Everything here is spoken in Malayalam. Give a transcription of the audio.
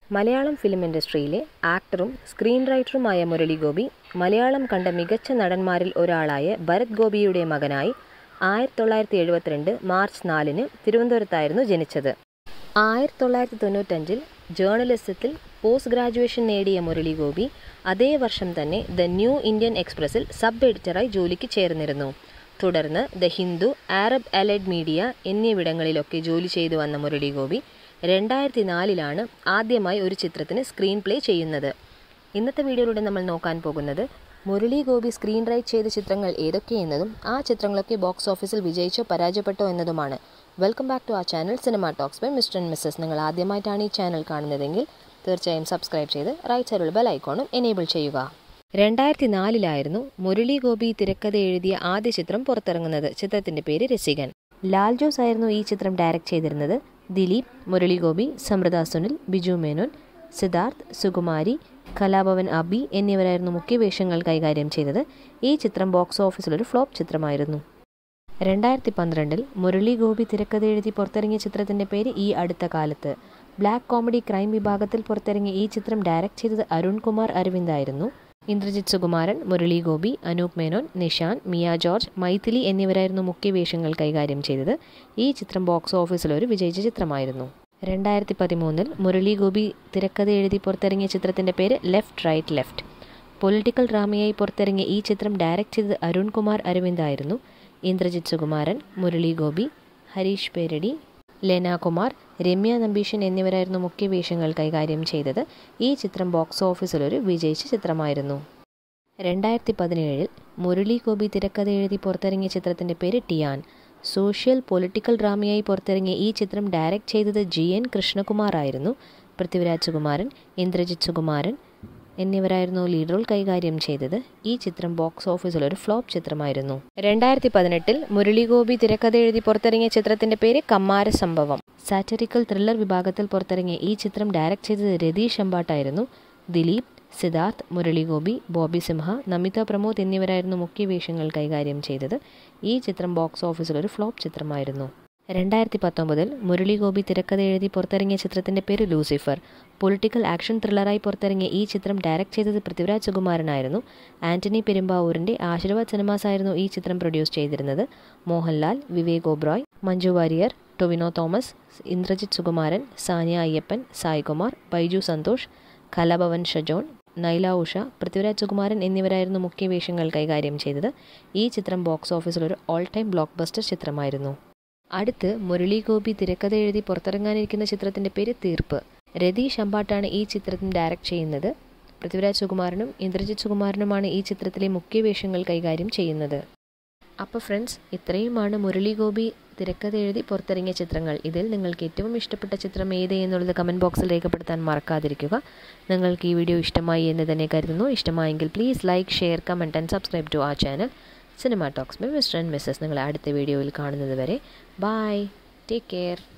മലയാളം ഫിലിം ഇൻഡസ്ട്രിയിലെ ആക്ടറും സ്ക്രീൻ റൈറ്ററുമായ മുരളി ഗോപി മലയാളം കണ്ട മികച്ച നടന്മാരിൽ ഒരാളായ ഭരത് ഗോപിയുടെ മകനായി ആയിരത്തി തൊള്ളായിരത്തി എഴുപത്തിരണ്ട് മാർച്ച് നാലിന് തിരുവനന്തപുരത്തായിരുന്നു ജനിച്ചത് ആയിരത്തി തൊള്ളായിരത്തി തൊണ്ണൂറ്റഞ്ചിൽ ജേർണലിസത്തിൽ പോസ്റ്റ് ഗ്രാജുവേഷൻ നേടിയ മുരളി ഗോപി അതേ വർഷം തന്നെ ദ ന്യൂ ഇന്ത്യൻ എക്സ്പ്രസിൽ സബ് എഡിറ്ററായി ജോലിക്ക് ചേർന്നിരുന്നു തുടർന്ന് the Hindu Arab allied media എന്നിവിടങ്ങളിലൊക്കെ ജോലി ചെയ്തു വന്ന മുരളി ഗോപി രണ്ടായിരത്തി നാലിലാണ് ആദ്യമായി ഒരു ചിത്രത്തിന് സ്ക്രീൻ പ്ലേ ചെയ്യുന്നത് ഇന്നത്തെ വീഡിയോയിലൂടെ നമ്മൾ നോക്കാൻ പോകുന്നത് മുരളി ഗോപി സ്ക്രീൻ റൈറ്റ് ചെയ്ത ചിത്രങ്ങൾ ഏതൊക്കെയെന്നതും ആ ചിത്രങ്ങളൊക്കെ ബോക്സ് ഓഫീസിൽ വിജയിച്ചോ പരാജയപ്പെട്ടോ എന്നതുമാണ് welcome back to the channel cinema talks by mister and missus നിങ്ങൾ ആദ്യമായിട്ടാണ് ഈ ചാനൽ കാണുന്നതെങ്കിൽ തീർച്ചയായും സബ്സ്ക്രൈബ് ചെയ്ത് റൈറ്റ് സൈഡിലുള്ള ബെൽ ഐക്കോണും എനേബിൾ ചെയ്യുക രണ്ടായിരത്തി നാലിലായിരുന്നു മുരളി ഗോപി തിരക്കഥ എഴുതിയ ആദ്യ ചിത്രം പുറത്തിറങ്ങുന്നത് ചിത്രത്തിന്റെ പേര് രസികൻ ലാൽ ജോസ് ആയിരുന്നു ഈ ചിത്രം ഡയറക്റ്റ് ചെയ്തിരുന്നത് ദിലീപ് മുരളി ഗോപി സമൃത സുനിൽ ബിജു മേനോൻ സിദ്ധാർത്ഥ് സുകുമാരി കലാഭവൻ അബി എന്നിവരായിരുന്നു മുഖ്യ വേഷങ്ങൾ കൈകാര്യം ചെയ്തത് ഈ ചിത്രം ബോക്സ് ഓഫീസിലൊരു ഫ്ലോപ്പ് ചിത്രമായിരുന്നു രണ്ടായിരത്തി പന്ത്രണ്ടിൽ മുരളി ഗോപി തിരക്കഥ എഴുതി പുറത്തിറങ്ങിയ ചിത്രത്തിന്റെ പേര് ഈ അടുത്ത കാലത്ത് ബ്ലാക്ക് കോമഡി ക്രൈം വിഭാഗത്തിൽ പുറത്തിറങ്ങിയ ഈ ചിത്രം ഡയറക്റ്റ് ചെയ്തത് അരുൺ കുമാർ അരവിന്ദ് ആയിരുന്നു ഇന്ദ്രജിത് സുകുമാരൻ മുരളി ഗോപി അനൂപ് മേനോൻ നിഷാൻ മിയ ജോർജ് മൈഥിലി എന്നിവരായിരുന്നു മുഖ്യ വേഷങ്ങൾ കൈകാര്യം ചെയ്തത് ഈ ചിത്രം ബോക്സ് ഓഫീസിൽ ഒരു വിജയിച്ച ചിത്രമായിരുന്നു രണ്ടായിരത്തി പതിമൂന്നിൽ മുരളി ഗോപി തിരക്കഥ എഴുതി പുറത്തിറങ്ങിയ ചിത്രത്തിന്റെ പേര് ലെഫ്റ്റ് റൈറ്റ് ലെഫ്റ്റ് പൊളിറ്റിക്കൽ ഡ്രാമയായി പുറത്തിറങ്ങിയ ഈ ചിത്രം ഡയറക്റ്റ് ചെയ്തത് അരുൺ കുമാർ അരവിന്ദ് ആയിരുന്നു ഇന്ദ്രജിത് സുകുമാരൻ മുരളി ഗോപി ഹരീഷ് പേരടി ലെന കുമാർ രമ്യ നമ്പീഷൻ എന്നിവരായിരുന്നു മുഖ്യ വേഷങ്ങൾ കൈകാര്യം ചെയ്തത് ഈ ചിത്രം ബോക്സ് ഓഫീസിൽ ഒരു വിജയിച്ച ചിത്രമായിരുന്നു രണ്ടായിരത്തി പതിനേഴിൽ മുരളി ഗോപി തിരക്കഥ എഴുതി പുറത്തിറങ്ങിയ ചിത്രത്തിന്റെ പേര് ടിയാൻ സോഷ്യൽ പൊളിറ്റിക്കൽ ഡ്രാമയായി പുറത്തിറങ്ങിയ ഈ ചിത്രം ഡയറക്റ്റ് ചെയ്തത് ജി എൻ കൃഷ്ണകുമാർ ആയിരുന്നു പൃഥ്വിരാജ് സുകുമാരൻ ഇന്ദ്രജിത് സുകുമാരൻ എന്നിവരായിരുന്നു ലീഡ് റോൾ കൈകാര്യം ചെയ്തത് ഈ ചിത്രം ബോക്സ് ഓഫീസിൽ ഒരു ഫ്ലോപ്പ് ചിത്രമായിരുന്നു രണ്ടായിരത്തി പതിനെട്ടിൽ മുരളി ഗോപി തിരക്കഥ എഴുതി പുറത്തിറങ്ങിയ ചിത്രത്തിന്റെ പേര് കമ്മാര സംഭവം സാറ്ററിക്കൽ ത്രില്ലർ വിഭാഗത്തിൽ പുറത്തിറങ്ങിയ ഈ ചിത്രം ഡയറക്റ്റ് ചെയ്തത് രതീഷ് അമ്പാട്ടായിരുന്നു ദിലീപ് സിദ്ധാർത്ഥ് മുരളി ഗോപി ബോബി സിംഹ നമിത പ്രമോദ് എന്നിവരായിരുന്നു മുഖ്യ വേഷങ്ങൾ കൈകാര്യം ചെയ്തത് ഈ ചിത്രം ബോക്സ് ഓഫീസിൽ ഒരു ഫ്ലോപ്പ് ചിത്രമായിരുന്നു രണ്ടായിരത്തി പത്തൊമ്പതിൽ മുരളി ഗോപി തിരക്കഥ എഴുതി പുറത്തിറങ്ങിയ ചിത്രത്തിന്റെ പേര് ലൂസിഫർ പൊളിറ്റിക്കൽ ആക്ഷൻ ത്രില്ലറായി പുറത്തിറങ്ങിയ ഈ ചിത്രം ഡയറക്റ്റ് ചെയ്തത് പൃഥ്വിരാജ് സുകുമാരനായിരുന്നു ആന്റണി പെരുമ്പാവൂരിന്റെ ആശീർവാദ് സിനിമാസ് ആയിരുന്നു ഈ ചിത്രം പ്രൊഡ്യൂസ് ചെയ്തിരുന്നത് മോഹൻലാൽ വിവേക് ഓബ്രോയ് മഞ്ജു വാര്യർ ടൊവിനോ തോമസ് ഇന്ദ്രജിത് സുകുമാരൻ സാനിയ അയ്യപ്പൻ സായ്കുമാർ ബൈജു സന്തോഷ് കലാഭവൻ ഷജോൺ നൈല ഉഷ പൃഥ്വിരാജ് സുകുമാരൻ എന്നിവരായിരുന്നു മുഖ്യ വേഷങ്ങൾ കൈകാര്യം ചെയ്തത് ഈ ചിത്രം ബോക്സ് ഓഫീസിൽ ഒരു ഓൾ ടൈം ബ്ലോക്ക് ബസ്റ്റർ ചിത്രമായിരുന്നു അടുത്ത് മുരളി ഗോപി തിരക്കഥ എഴുതി പുറത്തിറങ്ങാനിരിക്കുന്ന ചിത്രത്തിന്റെ പേര് തീർപ്പ് രതീഷ് അമ്പാട്ടാണ് ഈ ചിത്രത്തിന് ഡയറക്റ്റ് ചെയ്യുന്നത് പൃഥ്വിരാജ് സുകുമാരനും ഇന്ദ്രജിത് സുകുമാരനുമാണ് ഈ ചിത്രത്തിലെ മുഖ്യ വേഷങ്ങൾ കൈകാര്യം ചെയ്യുന്നത് അപ്പോൾ ഫ്രണ്ട്സ് ഇത്രയുമാണ് മുരളി ഗോപി തിരക്കഥ എഴുതി പുറത്തിറങ്ങിയ ചിത്രങ്ങൾ ഇതിൽ നിങ്ങൾക്ക് ഏറ്റവും ഇഷ്ടപ്പെട്ട ചിത്രം ഏത് എന്നുള്ളത് കമൻറ്റ് ബോക്സിൽ രേഖപ്പെടുത്താൻ മറക്കാതിരിക്കുക നിങ്ങൾക്ക് ഈ വീഡിയോ ഇഷ്ടമായി എന്ന് തന്നെ കരുതുന്നു ഇഷ്ടമായെങ്കിൽ please like share comment and subscribe to the channel cinema talks by mister and missus നിങ്ങളെ അടുത്ത വീഡിയോയിൽ കാണുന്നത് വരെ ബായ് ടേക്ക് കെയർ